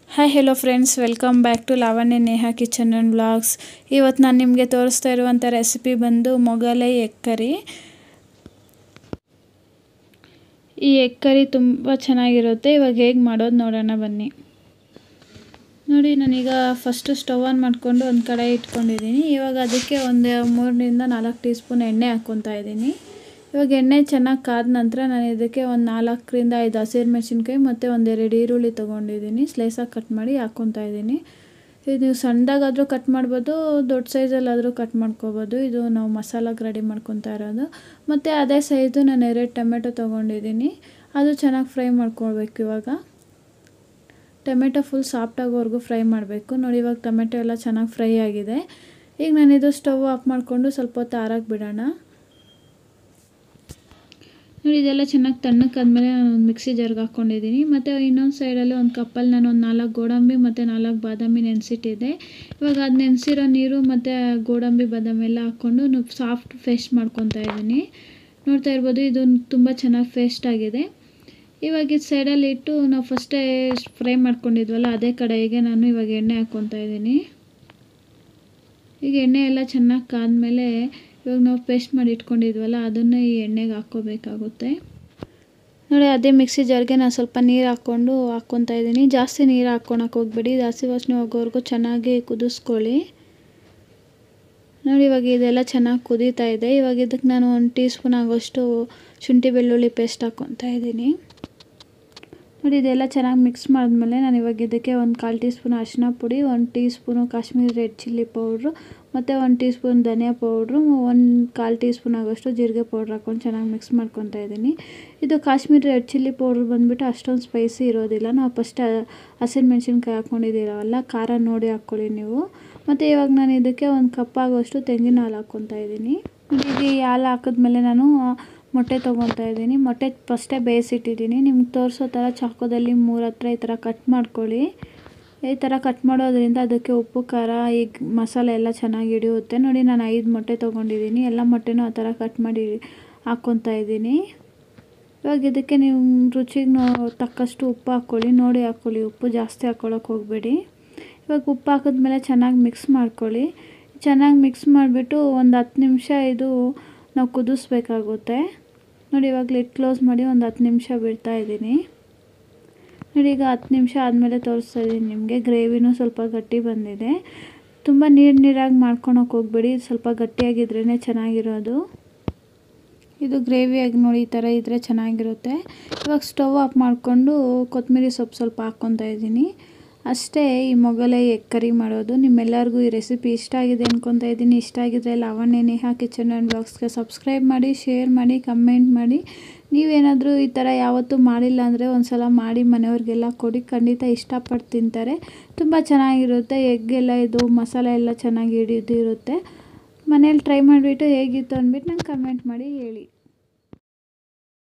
hi hello friends welcome back to Lavanya Neha kitchen and blogs ಇವತ್ತು ನಾನು ನಿಮಗೆ ತೋರಿಸ್ತಾ ಇರುವಂಥ ರೆಸಿಪಿ ಬಂದು ಮೊಗಲೈ ಎಗ್ ಕರಿ ಈ ಎಗ್ ಕರಿ ತುಂಬ ಚೆನ್ನಾಗಿರುತ್ತೆ ಇವಾಗ ಹೇಗೆ ಮಾಡೋದು ನೋಡೋಣ ಬನ್ನಿ ನೋಡಿ ನಾನೀಗ ಫಸ್ಟು ಸ್ಟವ್ ಆನ್ ಮಾಡಿಕೊಂಡು ಒಂದು ಕಡೆ ಇಟ್ಕೊಂಡಿದ್ದೀನಿ ಇವಾಗ ಅದಕ್ಕೆ ಒಂದು ಮೂರರಿಂದ ನಾಲ್ಕು ಟೀ ಸ್ಪೂನ್ ಎಣ್ಣೆ ಹಾಕ್ಕೊತಾ ಇದ್ದೀನಿ ಇವಾಗ ಎಣ್ಣೆ ಚೆನ್ನಾಗಿ ಕಾದ ನಂತರ ನಾನು ಇದಕ್ಕೆ ಒಂದು ನಾಲ್ಕರಿಂದ ಐದು ಹಸಿರು ಮೆಣಸಿನ್ಕಾಯಿ ಮತ್ತು ಒಂದೆರಡು ಈರುಳ್ಳಿ ತೊಗೊಂಡಿದ್ದೀನಿ ಸ್ಲೈಸಾಗಿ ಕಟ್ ಮಾಡಿ ಹಾಕ್ಕೊತಾ ಇದ್ದೀನಿ ಇದು ನೀವು ಸಣ್ಣದಾಗಾದರೂ ಕಟ್ ಮಾಡ್ಬೋದು ದೊಡ್ಡ ಸೈಜಲ್ಲಾದರೂ ಕಟ್ ಮಾಡ್ಕೋಬೋದು ಇದು ನಾವು ಮಸಾಲಾಗೆ ರೆಡಿ ಮಾಡ್ಕೊತಾ ಇರೋದು ಮತ್ತು ಅದೇ ಸೈಜು ನಾನು ಎರಡು ಟೊಮೆಟೊ ತೊಗೊಂಡಿದ್ದೀನಿ ಅದು ಚೆನ್ನಾಗಿ ಫ್ರೈ ಮಾಡ್ಕೊಳ್ಬೇಕು ಇವಾಗ ಟೊಮೆಟೊ ಫುಲ್ ಸಾಫ್ಟಾಗೋವರೆಗೂ ಫ್ರೈ ಮಾಡಬೇಕು ನೋಡಿ ಇವಾಗ ಟೊಮೆಟೊ ಎಲ್ಲ ಚೆನ್ನಾಗಿ ಫ್ರೈ ಆಗಿದೆ ಈಗ ನಾನಿದು ಸ್ಟವ್ ಆಫ್ ಮಾಡಿಕೊಂಡು ಸ್ವಲ್ಪ ಹೊತ್ತು ಆರಕ್ಕೆ ಬಿಡೋಣ ನೋಡಿ ಇದೆಲ್ಲ ಚೆನ್ನಾಗಿ ತಣ್ಣಕ್ಕಾದ್ಮೇಲೆ ನಾನು ಒಂದು ಮಿಕ್ಸಿ ಜಾರ್ಗೆ ಹಾಕ್ಕೊಂಡಿದ್ದೀನಿ ಮತ್ತು ಇನ್ನೊಂದು ಸೈಡಲ್ಲಿ ಒಂದು ಕಪ್ಪಲ್ಲಿ ನಾನು ಒಂದು ನಾಲ್ಕು ಗೋಡಂಬಿ ಮತ್ತು ನಾಲ್ಕು ಬಾದಾಮಿ ನೆನೆಸಿಟ್ಟಿದ್ದೆ ಇವಾಗ ಅದು ನೆನೆಸಿರೋ ನೀರು ಮತ್ತು ಗೋಡಂಬಿ ಬಾದಾಮಿ ಎಲ್ಲ ಹಾಕ್ಕೊಂಡು ಸಾಫ್ಟ್ ಪೇಸ್ಟ್ ಮಾಡ್ಕೊತಾ ಇದ್ದೀನಿ ನೋಡ್ತಾ ಇರ್ಬೋದು ಇದು ತುಂಬ ಚೆನ್ನಾಗಿ ಪೇಸ್ಟ್ ಆಗಿದೆ ಇವಾಗ ಇದು ಸೈಡಲ್ಲಿ ಇಟ್ಟು ನಾವು ಫಸ್ಟೇ ಫ್ರೈ ಮಾಡ್ಕೊಂಡಿದ್ವಲ್ಲ ಅದೇ ಕಡೆಗೆ ನಾನು ಇವಾಗ ಎಣ್ಣೆ ಹಾಕ್ಕೊತಾ ಇದ್ದೀನಿ ಈಗ ಎಣ್ಣೆ ಎಲ್ಲ ಚೆನ್ನಾಗಿ ಕಾದ್ಮೇಲೆ ಇವಾಗ ನಾವು ಪೇಸ್ಟ್ ಮಾಡಿ ಇಟ್ಕೊಂಡಿದ್ವಲ್ಲ ಅದನ್ನು ಈ ಎಣ್ಣೆಗೆ ಹಾಕ್ಕೋಬೇಕಾಗುತ್ತೆ ನೋಡಿ ಅದೇ ಮಿಕ್ಸಿ ಜಾರ್ಗೆ ನಾನು ಸ್ವಲ್ಪ ನೀರು ಹಾಕ್ಕೊಂಡು ಹಾಕ್ಕೊತಾ ಇದ್ದೀನಿ ಜಾಸ್ತಿ ನೀರು ಹಾಕ್ಕೊಳಕ್ಕೆ ಹೋಗ್ಬೇಡಿ ಜಾಸ್ತಿ ವಾಸನೆ ಹೋಗೋವರೆಗೂ ಚೆನ್ನಾಗಿ ಕುದಿಸ್ಕೊಳ್ಳಿ ನೋಡಿ ಇವಾಗ ಇದೆಲ್ಲ ಚೆನ್ನಾಗಿ ಕುದೀತಾ ಇದೆ ಇವಾಗ ಇದಕ್ಕೆ ನಾನು ಒಂದು ಟೀ ಸ್ಪೂನ್ ಆಗೋಷ್ಟು ಶುಂಠಿ ಬೆಳ್ಳುಳ್ಳಿ ಪೇಸ್ಟ್ ಹಾಕ್ಕೊತಾ ಇದ್ದೀನಿ ನೋಡಿ ಇದೆಲ್ಲ ಚೆನ್ನಾಗಿ ಮಿಕ್ಸ್ ಮಾಡಿದ್ಮೇಲೆ ನಾನು ಇವಾಗ ಇದಕ್ಕೆ ಒಂದು ಕಾಲು ಟೀ ಸ್ಪೂನ್ ಅರಿಶಿನ ಪುಡಿ ಒಂದು teaspoon Kashmiri red chilli powder ಮತ್ತು ಒಂದು ಟೀ ಸ್ಪೂನ್ ಧನಿಯಾ ಪೌಡ್ರು ಒಂದು ಕಾಲು ಟೀ ಸ್ಪೂನ್ ಆಗೋಷ್ಟು ಜೀರಿಗೆ ಪೌಡ್ರ್ ಹಾಕ್ಕೊಂಡು ಚೆನ್ನಾಗಿ ಮಿಕ್ಸ್ ಮಾಡ್ಕೊತಾ ಇದ್ದೀನಿ ಇದು ಕಾಶ್ಮೀರಿ ರೆಡ್ ಚಿಲ್ಲಿ ಪೌಡ್ರ್ ಬಂದುಬಿಟ್ಟು ಅಷ್ಟೊಂದು ಸ್ಪೈಸಿ ಇರೋದಿಲ್ಲ ನಾವು ಫಸ್ಟ್ ಹಸಿರು ಮೆಣಸಿನ್ಕಾಯಿ ಹಾಕ್ಕೊಂಡಿದ್ದೀರಲ್ಲ ಖಾರ ನೋಡಿ ಹಾಕ್ಕೊಳ್ಳಿ ನೀವು ಮತ್ತು ಇವಾಗ ನಾನು ಇದಕ್ಕೆ ಒಂದು ಕಪ್ ಆಗೋಷ್ಟು ತೆಂಗಿನ ಹಾಲು ಹಾಕ್ಕೊತಾ ಇದ್ದೀನಿ ಈಗ ಈ ಹಾಲು ಹಾಕಿದ್ಮೇಲೆ ನಾನು ಮೊಟ್ಟೆ ತೊಗೊತಾ ಇದ್ದೀನಿ ಮೊಟ್ಟೆ ಫಸ್ಟೇ ಬೇಯಿಸಿಟ್ಟಿದ್ದೀನಿ ನಿಮ್ಗೆ ತೋರಿಸೋ ಥರ ಚಾಕೋದಲ್ಲಿ ಮೂರು ಹತ್ರ ಈ ಥರ ಕಟ್ ಮಾಡ್ಕೊಳ್ಳಿ ಈ ಥರ ಕಟ್ ಮಾಡೋದ್ರಿಂದ ಅದಕ್ಕೆ ಉಪ್ಪು ಖಾರ ಈಗ ಮಸಾಲೆ ಎಲ್ಲ ಚೆನ್ನಾಗಿ ಹಿಡಿಯುತ್ತೆ ನೋಡಿ ನಾನು ಐದು ಮೊಟ್ಟೆ ತೊಗೊಂಡಿದ್ದೀನಿ ಎಲ್ಲ ಮೊಟ್ಟೆನೂ ಆ ಥರ ಕಟ್ ಮಾಡಿ ಹಾಕ್ಕೊತಾ ಇದ್ದೀನಿ ಇವಾಗ ಇದಕ್ಕೆ ನೀವು ರುಚಿಗೆ ತಕ್ಕಷ್ಟು ಉಪ್ಪು ಹಾಕ್ಕೊಳ್ಳಿ ನೋಡಿ ಹಾಕ್ಕೊಳ್ಳಿ ಉಪ್ಪು ಜಾಸ್ತಿ ಹಾಕ್ಕೊಳಕ್ಕೆ ಹೋಗಬೇಡಿ ಇವಾಗ ಉಪ್ಪು ಹಾಕಿದ್ಮೇಲೆ ಚೆನ್ನಾಗಿ ಮಿಕ್ಸ್ ಮಾಡ್ಕೊಳ್ಳಿ ಚೆನ್ನಾಗಿ ಮಿಕ್ಸ್ ಮಾಡಿಬಿಟ್ಟು ಒಂದು ಹತ್ತು ನಿಮಿಷ ಇದು ನಾವು ಕುದಿಸ್ಬೇಕಾಗುತ್ತೆ ನೋಡಿ ಇವಾಗ ಲಿಡ್ ಕ್ಲೋಸ್ ಮಾಡಿ ಒಂದು ಹತ್ತು ನಿಮಿಷ ಬಿಡ್ತಾ ಇದ್ದೀನಿ ನೋಡಿ ಈಗ ಹತ್ತು ನಿಮಿಷ ಆದಮೇಲೆ ತೋರಿಸ್ತಾ ಇದ್ದೀನಿ ನಿಮಗೆ ಗ್ರೇವಿನೂ ಸ್ವಲ್ಪ ಗಟ್ಟಿ ಬಂದಿದೆ ತುಂಬ ನೀರು ನೀರಾಗಿ ಮಾಡ್ಕೊಳಕ್ಕೆ ಹೋಗ್ಬೇಡಿ ಸ್ವಲ್ಪ ಗಟ್ಟಿಯಾಗಿದ್ರೇ ಚೆನ್ನಾಗಿರೋದು ಇದು ಗ್ರೇವಿಯಾಗಿ ನೋಡಿ ಈ ಥರ ಇದ್ದರೆ ಚೆನ್ನಾಗಿರುತ್ತೆ ಇವಾಗ ಸ್ಟವ್ ಆಫ್ ಮಾಡಿಕೊಂಡು ಕೊತ್ತಂಬರಿ ಸೊಪ್ಪು ಸ್ವಲ್ಪ ಹಾಕ್ಕೊತಾ ಇದ್ದೀನಿ ಅಷ್ಟೇ ಈ ಮೊಗಲೈ ಎಗ್ ಕರಿ ಮಾಡೋದು ನಿಮ್ಮೆಲ್ಲರಿಗೂ ಈ ರೆಸಿಪಿ ಇಷ್ಟ ಆಗಿದೆ ಅಂದ್ಕೊತಾ ಇದ್ದೀನಿ ಇಷ್ಟ ಆಗಿದ್ರೆ ಲಾವಣ್ಯ ನೇಹಾ ಕಿಚನ್ ಆ್ಯಂಡ್ ಬ್ಲಾಗ್ಸ್ಗೆ ಸಬ್ಸ್ಕ್ರೈಬ್ ಮಾಡಿ ಶೇರ್ ಮಾಡಿ ಕಮೆಂಟ್ ಮಾಡಿ ನೀವೇನಾದರೂ ಈ ಥರ ಯಾವತ್ತೂ ಮಾಡಿಲ್ಲ ಅಂದರೆ ಒಂದು ಸಲ ಮಾಡಿ ಮನೆಯವ್ರಿಗೆಲ್ಲ ಕೊಡಿ ಖಂಡಿತ ಇಷ್ಟಪಟ್ಟು ತಿಂತಾರೆ ತುಂಬ ಚೆನ್ನಾಗಿರುತ್ತೆ ಎಗ್ಗೆಲ್ಲ ಇದು ಮಸಾಲೆ ಎಲ್ಲ ಚೆನ್ನಾಗಿ ಹಿಡಿದಿರುತ್ತೆ ಮನೇಲಿ ಟ್ರೈ ಮಾಡಿಬಿಟ್ಟು ಹೇಗಿತ್ತು ಅಂದ್ಬಿಟ್ಟು ನಂಗೆ ಕಮೆಂಟ್ ಮಾಡಿ ಹೇಳಿ